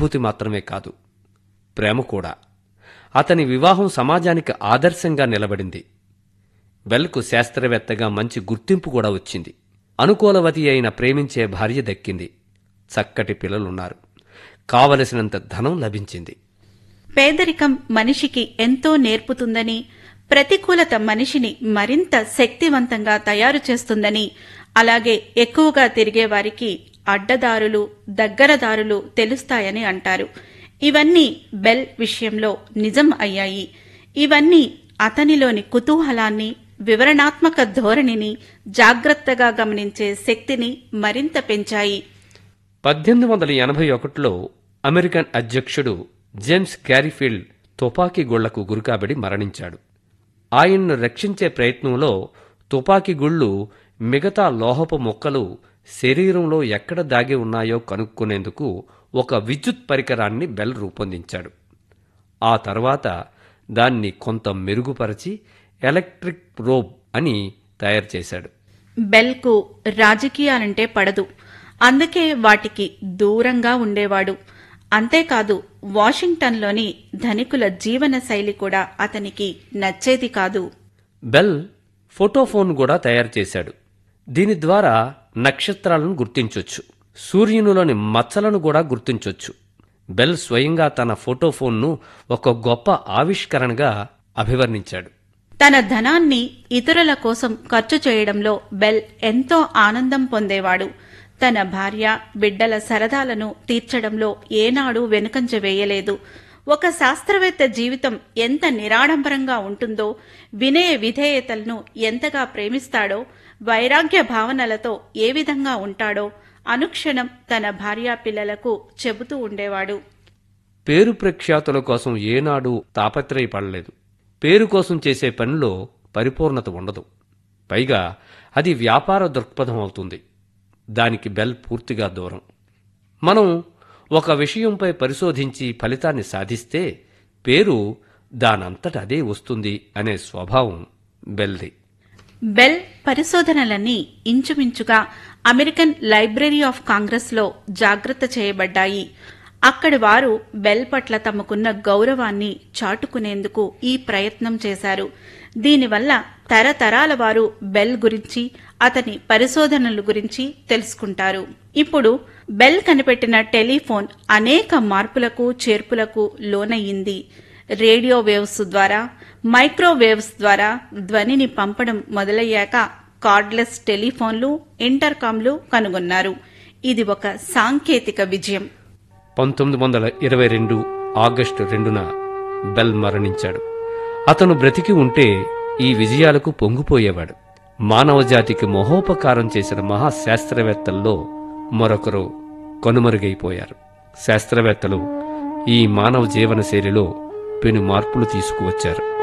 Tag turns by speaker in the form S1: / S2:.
S1: అనుభూతి మాత్రమే కాదు ప్రేమ కూడా అతని వివాహం సమాజానికి ఆదర్శంగా నిలబడింది బెల్కు శాస్త్రవేత్తగా మంచి గుర్తింపు కూడా వచ్చింది అనుకూలవతి అయిన ప్రేమించే భార్య దక్కింది చక్కటి పిల్లలున్నారు కావలసినంత ధనం లభించింది
S2: పేదరికం మనిషికి ఎంతో నేర్పుతుందని ప్రతికూలత మనిషిని మరింత శక్తివంతంగా తయారు చేస్తుందని అలాగే ఎక్కువగా తిరిగే వారికి అడ్డదారులు దగ్గరదారులు తెలుస్తాయని అంటారు ఇవన్నీ బెల్ విషయంలో నిజం అయ్యాయి ఇవన్నీ అతనిలోని కుతూహలాన్ని వివరణాత్మక ధోరణిని జాగ్రత్తగా గమనించే శక్తిని మరింత పెంచాయి
S1: పద్దెనిమిది వందల ఎనభై ఒకటిలో అమెరికన్ అధ్యక్షుడు జేమ్స్ క్యారీఫీల్డ్ తుపాకీ గుళ్లకు గురికాబడి మరణించాడు ఆయన్ను రక్షించే ప్రయత్నంలో తుపాకీ గుళ్ళు మిగతా లోహపు మొక్కలు శరీరంలో ఎక్కడ దాగి ఉన్నాయో కనుక్కునేందుకు ఒక విద్యుత్ పరికరాన్ని బెల్ రూపొందించాడు ఆ తర్వాత దాన్ని కొంత మెరుగుపరిచి ఎలక్ట్రిక్ రోబ్ అని తయారు చేశాడు
S2: బెల్కు రాజకీయాలంటే పడదు అందుకే వాటికి దూరంగా ఉండేవాడు అంతేకాదు వాషింగ్టన్లోని ధనికుల జీవన శైలి కూడా అతనికి నచ్చేది కాదు
S1: బెల్ ఫోటోఫోన్ కూడా తయారు చేశాడు దీని ద్వారా నక్షత్రాలను గుర్తించొచ్చు సూర్యునిలోని మచ్చలను కూడా గుర్తించొచ్చు బెల్ స్వయంగా తన ఫోటోఫోన్ను ఒక గొప్ప ఆవిష్కరణగా అభివర్ణించాడు
S2: తన ధనాన్ని ఇతరుల కోసం ఖర్చు చేయడంలో బెల్ ఎంతో ఆనందం పొందేవాడు తన భార్య బిడ్డల సరదాలను తీర్చడంలో ఏనాడు వెనుకంజ వేయలేదు ఒక శాస్త్రవేత్త జీవితం ఎంత నిరాడంబరంగా ఉంటుందో వినయ విధేయతలను ఎంతగా ప్రేమిస్తాడో వైరాగ్య భావనలతో ఏ విధంగా ఉంటాడో అనుక్షణం తన భార్యా పిల్లలకు చెబుతూ ఉండేవాడు
S1: పేరు ప్రఖ్యాతుల కోసం ఏనాడు తాపత్రయపడలేదు పేరు కోసం చేసే పనిలో పరిపూర్ణత ఉండదు పైగా అది వ్యాపార దృక్పథం అవుతుంది దానికి బెల్ పూర్తిగా దూరం మనం ఒక విషయంపై పరిశోధించి ఫలితాన్ని సాధిస్తే పేరు దానంతట అదే వస్తుంది అనే స్వభావం బెల్ది
S2: బెల్ పరిశోధనలన్నీ ఇంచుమించుగా అమెరికన్ లైబ్రరీ ఆఫ్ కాంగ్రెస్లో జాగ్రత్త చేయబడ్డాయి అక్కడి వారు బెల్ పట్ల తమకున్న గౌరవాన్ని చాటుకునేందుకు ఈ ప్రయత్నం చేశారు దీనివల్ల తరతరాల వారు బెల్ గురించి అతని పరిశోధనల గురించి తెలుసుకుంటారు ఇప్పుడు బెల్ కనిపెట్టిన టెలిఫోన్ అనేక మార్పులకు చేర్పులకు లోనయ్యింది రేడియో వేవ్స్ ద్వారా మైక్రోవేవ్స్ ద్వారా ధ్వనిని పంపడం మొదలయ్యాక కార్డ్లెస్ టెలిఫోన్లు ఇంటర్కామ్లు కనుగొన్నారు ఇది ఒక సాంకేతిక విజయం
S1: పంతొమ్మిది వందల ఇరవై రెండు ఆగస్టు రెండున బెల్ మరణించాడు అతను బ్రతికి ఉంటే ఈ విజయాలకు పొంగిపోయేవాడు మానవజాతికి మహోపకారం చేసిన మహాశాస్త్రవేత్తల్లో మరొకరు కనుమరుగైపోయారు శాస్త్రవేత్తలు ఈ మానవ జీవన శైలిలో పెను మార్పులు తీసుకువచ్చారు